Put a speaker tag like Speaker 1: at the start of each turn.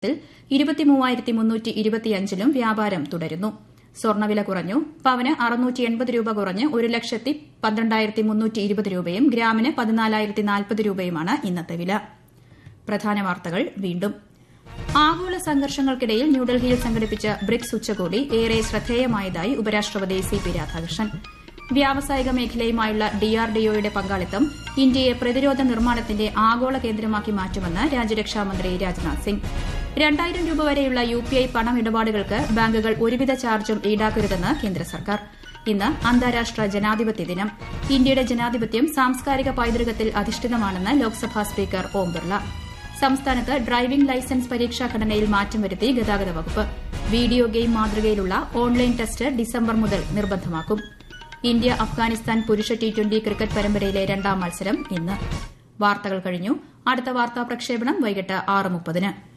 Speaker 1: ലും വ്യാപാരം തുടരുന്നു സ്വർണ്ണവില കുറഞ്ഞു പവന് അറുന്നൂറ്റി എൺപത് രൂപ കുറഞ്ഞ് ഒരു ലക്ഷത്തി പന്ത്രണ്ടായിരത്തി മുന്നൂറ്റി ഇരുപത് രൂപയും ഗ്രാമിന് പതിനാലായിരത്തി നാൽപ്പത് രൂപയുമാണ് ഇന്നത്തെ വില പ്രധാന വാർത്തകൾ വീണ്ടും ആഗോള സംഘർഷങ്ങൾക്കിടയിൽ ന്യൂഡൽഹിയിൽ സംഘടിപ്പിച്ച ബ്രിക്സ് ഉച്ചകോടി ഏറെ ശ്രദ്ധേയമായതായി ഉപരാഷ്ട്രപതി സി പി രാധാകൃഷ്ണൻ വ്യാവസായിക മേഖലയുമായുള്ള ഡിആർഡിഒയുടെ പങ്കാളിത്തം ഇന്ത്യയെ പ്രതിരോധ നിർമ്മാണത്തിന്റെ ആഗോള കേന്ദ്രമാക്കി മാറ്റുമെന്ന് രാജ്യരക്ഷാമന്ത്രി രാജ്നാഥ് സിംഗ് രണ്ടായിരം രൂപ വരെയുള്ള യുപിഐ പണമിടപാടുകൾക്ക് ബാങ്കുകൾ ഒരുവിധ ചാർജും ഈടാക്കരുതെന്ന് കേന്ദ്ര സർക്കാർ ഇന്ന് അന്താരാഷ്ട്ര ജനാധിപത്യ ദിനം ഇന്ത്യയുടെ ജനാധിപത്യം സാംസ്കാരിക പൈതൃകത്തിൽ അധിഷ്ഠിതമാണെന്ന് ലോക്സഭാ സ്പീക്കർ ഓം ബിർള സംസ്ഥാനത്ത് ഡ്രൈവിംഗ് ലൈസൻസ് പരീക്ഷാ ഘടനയിൽ മാറ്റം വരുത്തി ഗതാഗത വകുപ്പ് വീഡിയോ ഗെയിം മാതൃകയിലുള്ള ഓൺലൈൻ ടെസ്റ്റ് ഡിസംബർ മുതൽ നിർബന്ധമാക്കും ഇന്ത്യ അഫ്ഗാനിസ്ഥാൻ പുരുഷ ടി ട്വന്റി ക്രിക്കറ്റ് പരമ്പരയിലെ രണ്ടാം മത്സരം ഇന്ന് വാർത്തകൾ കഴിഞ്ഞു അടുത്ത വാർത്താ പ്രക്ഷേപണം വൈകിട്ട് ആറ് മുപ്പതിന്